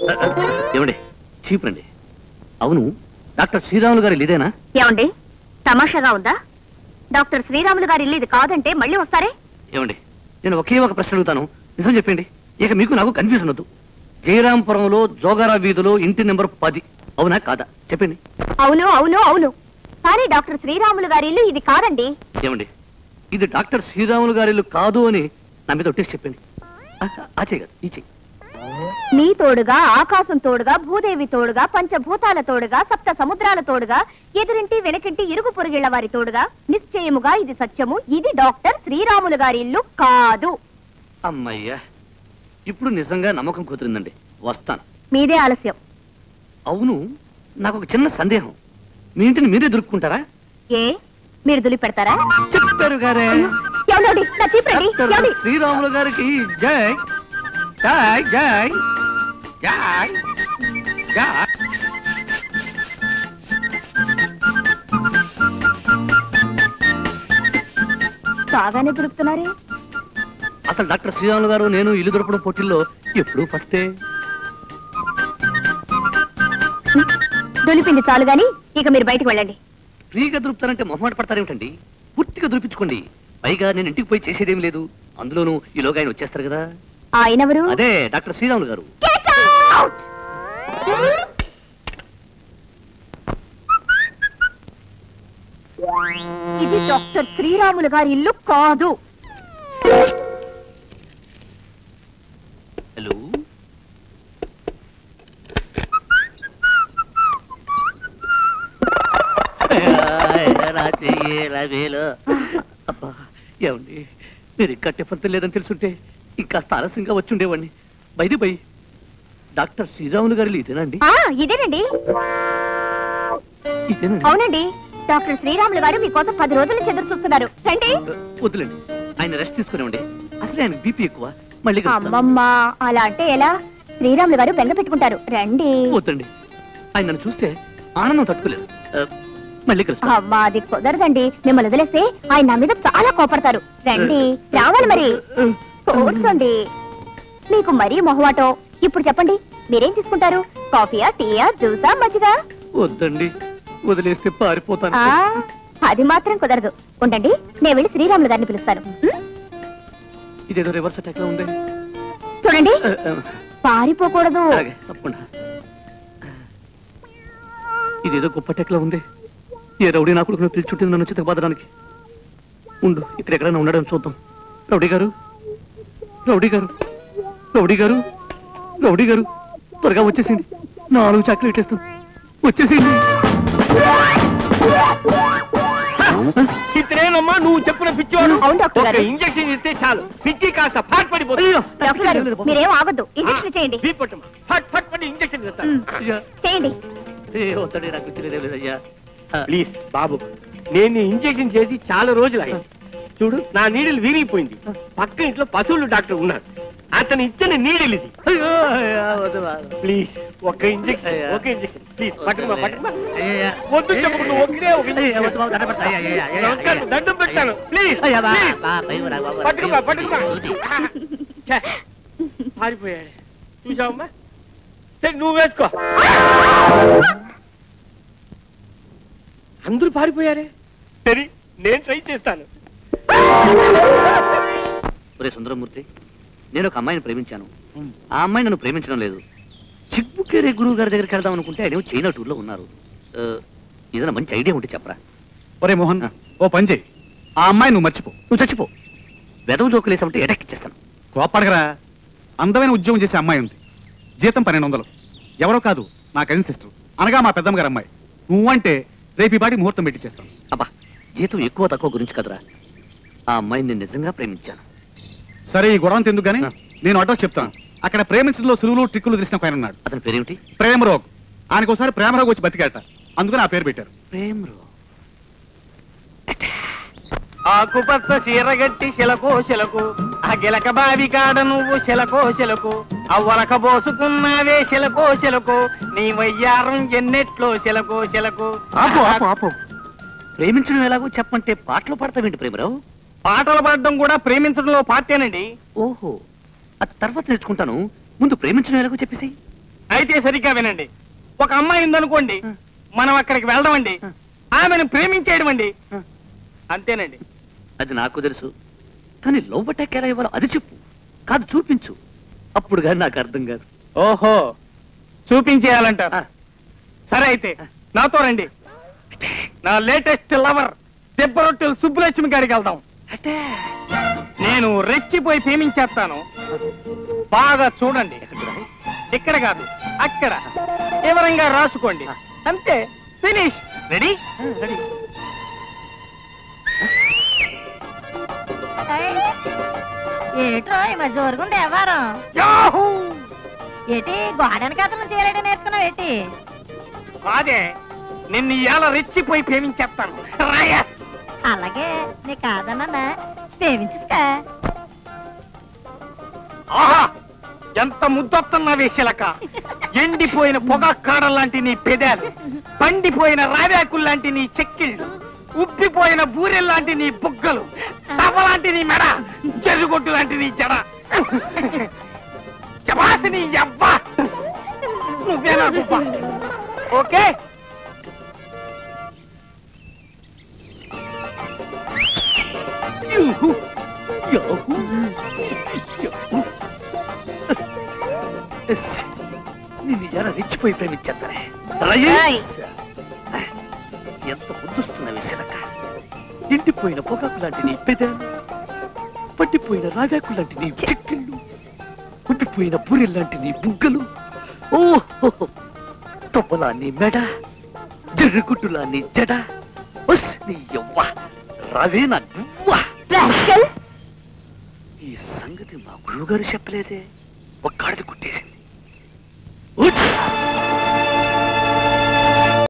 ఏమండి చీప్ రండి అవును డాక్టర్ శ్రీరాములు గారు ఇదేనా ఏమండి తమాషాగా ఉందా డాక్టర్ శ్రీరాములు గారి ఇల్లు ఇది కాదంటే మళ్ళీ వస్తారే ఏమండి నేను ఒకే ఒక ప్రశ్న అడుగుతాను నిజం చెప్పండి ఇక మీకు నాకు కన్ఫ్యూజన్ వద్దు జయరాంపురంలో జోగారా వీధిలో ఇంటి నెంబర్ పది అవునా కాదా చెప్పండి అవును అవును అవును కానీ డాక్టర్ శ్రీరాములు గారి ఇల్లు ఇది కాదండి ఏమండి ఇది డాక్టర్ శ్రీరాములు గారి ఇల్లు కాదు అని నా మీద ఒట్టేసి చెప్పండి ఆ- ఆ చెయ్యి కాదు ఈ చెయ్యి నీ తోడుగా ఆకాశం తోడుగా భూదేవి తోడుగా పంచభూతాల తోడుగా సప్త సముద్రాల తోడుగా ఎదురింటి వెనకింటి ఇరుగు పొరుగిళ్ల వారి తోడుగా నిశ్చయముగా ఇది సత్యము ఇది డాక్టర్ శ్రీరాములు గారి ఇల్లు కాదు అమ్మయ్యా ఇప్పుడు నిజంగా నమ్మకం కుదిరిందండి వస్తాను మీదే ఆలస్యం అవును నాకు ఒక చిన్న సందేహం మీ ఇంటిని మీరే దొరుకుంటారా ఏ మీరు దులి పెడతారా చెప్పారు గారే ఎవరండి నా చీపండి డాక్టర్ శ్రీరాములు గారికి జై జై జై జై జై బాగానే దొరుకుతున్నారే అసలు డాక్టర్ శ్రీరాములు గారు నేను ఇల్లు దొరకడం పోటీల్లో ఎప్పుడు ఫస్టే దొలిపింది చాలు గాని ఇక మీరు బయటకు వెళ్ళండి ఫ్రీగా దొరుకుతారంటే మొహమాట పడతారేమిటండి పూర్తిగా దొరికించుకోండి పైగా నేను ఇంటికి పోయి చేసేదేం లేదు అందులోనూ ఈలోగా ఆయన వచ్చేస్తారు కదా ఆయనెవరు అదే డాక్టర్ శ్రీరాములు గారు Get out! ఇది డాక్టర్ శ్రీరాములు గారి ఇల్లు కాదు హలో అబ్బా ఏమండి మీరు ఇంకా టిఫన్ లేదని తెలుసుంటే ఇంకా ఆలస్యంగా వచ్చి ఉండేవాడిని బైది బై డాక్టర్ శ్రీరాములు గారు ఇదేనండి ఆ ఇదేనండి ఇదేనండి అవునండి డాక్టర్ శ్రీరాములు గారు మీకోసం పది రోజుల నుంచి ఎదురు చూస్తున్నారు రండి వద్దులేండి ఆయన రెస్ట్ తీసుకునివ్వండి అసలే ఆయన బీపీ ఎక్కువ మళ్ళీ కలుస్తాను. అమ్మమ్మ అలా అంటే ఎలా శ్రీరాములు గారు బెంగ పెట్టుకుంటారు రండి వద్దండి ఆయన నన్ను చూస్తే ఆనందం తట్టుకోలేదు ఆ, మళ్ళీ కలుస్తాను అమ్మా అది కుదరదండి మిమ్మల్ని వదిలేస్తే ఆయన నా మీద చాలా కోపడతారు రండి రావాలి మరి కూర్చోండి మీకు మరీ మొహమాటం ఇప్పుడు చెప్పండి మీరేం తీసుకుంటారు కాఫీయా టీయా జ్యూసా మజ్జిగా వద్దండి వదిలేస్తే పారిపోతాను ఆ, అది మాత్రం కుదరదు ఉండండి నేను వెళ్ళి శ్రీరాములు గారిని పిలుస్తాను ఉం? ఇదేదో రివర్స్ అటాక్ లో ఉంది చూడండి ఆ, ఆ, పారిపోకూడదు అలాగే తప్పకుండా ఇదేదో గొప్ప అటాక్ లో ఉంది ఏ రౌడీ నా కొడుకును పిలుచుంటుంది నన్ను చితకబాదడానికి ఉండు ఇక్కడ ఎక్కడైనా ఉండడం చూద్దాం రౌడీ గారు రౌడీ గారు రౌడీ గారు రౌడీ గారు త్వరగా వచ్చేసింది నాలుగు చాక్లెట్ ఇస్తాం వచ్చేసింది ఇతనేనమ్మా నువ్వు చెప్పిన పిచ్చివాడు అవును, డాక్టర్ ఒక గారు. ఇంజక్షన్ ఇస్తే చాలు పిచ్చి కాస్త ఫట్ పడిపోతుంది అయ్యో డాక్టర్ గారు మీరేం ఆగద్దు ఇంజక్షన్ చేయండి బీప్ పట్టమ్మా. ఫట్ ఫట్ పడి ఇంజక్షన్ చేస్తాను ఉం. అయ్యా చేయండి ఏ వద్దండి నాకు తెలియదు లేదయ్యా ఆ, ప్లీజ్ బాబు నేను ఇంజక్షన్ చేసి చాలా రోజులు అయింది చూడు నా నీడలు విరిగిపోయింది పక్క ఇంట్లో పశువులు డాక్టర్ ఉన్నారు అతను ఇచ్చిన నీడలు ఇది అయ్యో అయ్యా, వద్దు బాబు. ప్లీజ్ ఒక్క ఇంజక్షన్ అయ్యా. ఒక ఇంజక్షన్ ప్లీజ్ పట్టుకుమా పట్టుకుమా అయ్యా. వద్దు చెప్పకుండా ఒకే ఒక అయ్యా, వద్దు ఇంజక్షన్ బాబు, దండం పెడతా. అయ్యా, అయ్యా, అయ్యా, నమస్కారం అయ్యా. దండం పెడతాను ప్లీజ్ అయ్యా, బా, ప్లీజ్. బా, పైకి రా, బాబు. పట్టుకుమా పట్టుకుమా ఊది. ఛే, పారిపోయాడు చూసావమ్మా సరే నువ్వు వేసుకో అందరూ పారిపోయారే సరే నేను ట్రై చేస్తాను ఒరే సుందరమూర్తి నేను ఒక అమ్మాయిని ప్రేమించాను ఆ అమ్మాయి నన్ను ప్రేమించడం లేదు చిక్బుకేరే గురువు గారి దగ్గరికి వెళ్దాం అనుకుంటే ఆయన చైనా టూర్ లో ఉన్నారు ఆ, ఏదైనా మంచి ఐడియా ఉంటే చెప్పరా ఒరే మోహన్ ఓ పని చేయి ఆ అమ్మాయి నువ్వు మర్చిపో నువ్వు చచ్చిపో వెదవ జోకులేసామంటే ఎటక్ ఇచ్చేస్తాను కోపడగరా అందమైన ఉద్యోగం చేసే అమ్మాయి ఉంది జీతం పన్నెండు వందలు ఎవరో కాదు నా కజిన్ సిస్టర్ అనగా మా పెద్దమ్మ గారు అమ్మాయి నువ్వంటే రేపు ఈ పాటి ముహూర్తం పెట్టి చేస్తాను అబ్బా జీతం ఎక్కువ తక్కువ గురించి కదరా ఆ అమ్మాయిని నేను నిజంగా ప్రేమించాను సరే ఈ గొడవంత ఎందుకు గానీ ఆ. నేను అడ్రస్ చెప్తాను అక్కడ ప్రేమించడంలో సులువులు ట్రిక్కులు తెలిసిన ఒక ఆయన ఉన్నాడు అతని పేరేమిటి ప్రేమరోగ్ ఆయనకు ఒకసారి ప్రేమరోగ్ వచ్చి బతికాట అందుకని ఆ పేరు పెట్టారు ప్రేమ్రో ఆకుపచ్చ చీరగట్టి శిలకో శిలకు ఆ గిలక బావి కాడ నువ్వు శిలకో శిలకు అవ్వలక పోసుకున్నావే శిలకో శిలకు నీ వయ్యారం ఎన్నెట్లో శిలకో శిలకు ఆపు ఆపు ఆపు ప్రేమించడం ఎలాగో చెప్పంటే పాటలు పాడతావేంటి ప్రేమరావు పాటలు పాడడం కూడా ప్రేమించడంలో పార్టేనండి ఓహో అది తర్వాత నేర్చుకుంటాను ముందు ప్రేమించడం ఎలాగో చెప్పేసి అయితే సరిగ్గా వినండి ఒక అమ్మాయి ఉందనుకోండి మనం అక్కడికి వెళ్దామండి ఆమెను ప్రేమించేయడం అండి అంతేనండి అది నాకు తెలుసు కానీ లవ్ అటాక్ ఎలా ఇవ్వాలో అది చెప్పు కాదు చూపించు అప్పుడు కానీ నాకు అర్థం కాదు ఓహో చూపించేయాలంటారు ఆ. సరే అయితే నాతో రండి నా లేటెస్ట్ లవర్ దెబ్బరొట్టెలు సుబ్బులక్ష్మి గారికి వెళ్దాం నేను రెచ్చిపోయి ప్రేమించేస్తాను బాగా చూడండి ఇక్కడ కాదు అక్కడ వివరంగా రాసుకోండి అంతే ఫినిష్ రెడీ ఏట్రో ఈ మధ్య జోరుగుంది వ్యవహారం యాహూ ఏటి గోడనికి అతను చేయలేడు నేర్చుకున్నావు ఏటి అదే నిన్ను ఇవాళ రెచ్చిపోయి ప్రేమించేస్తాను రాయా అలాగే నీ కాదన్నా ప్రేమించుకా ఆహా ఎంత ముద్దొస్తున్నావే శిలక ఎండిపోయిన పొగ కాడలాంటి నీ పెదాలు పండిపోయిన రావ్యాకుల్లాంటి నీ చెక్కిళ్ళు ఉబ్బిపోయిన బూరెల్లాంటి నీ బుగ్గలు తవ్వలాంటి నీ మెడ చెరుగొట్టు లాంటి నీ జడ జవాసి నీ అవ్వ నువ్వేనా గుబ్బ okay yoohoo, yahoo, yahoo. Yes, నిన్ను ఎలా రెచ్చిపోయి ప్రేమించేస్తానే రాయ్. ఎంత ముద్దుస్తున్న విశలక ఎండిపోయిన పొగాకు లాంటి నీ పెదాలు పట్టిపోయిన రాజాకు లాంటి నీ చెక్కిళ్ళు ఉబ్బిపోయిన పూరి లాంటి నీ బుగ్గలు ఓహో తొప్పలా నీ మెడ జర్రుగుడ్డులా నీ జడ ఉస్ నీ యవ్వ రవే నా గువ్వ ఈ సంగతి మా గురువుగారు చెప్పలేదే ఒక్కడిది కుట్టేసింది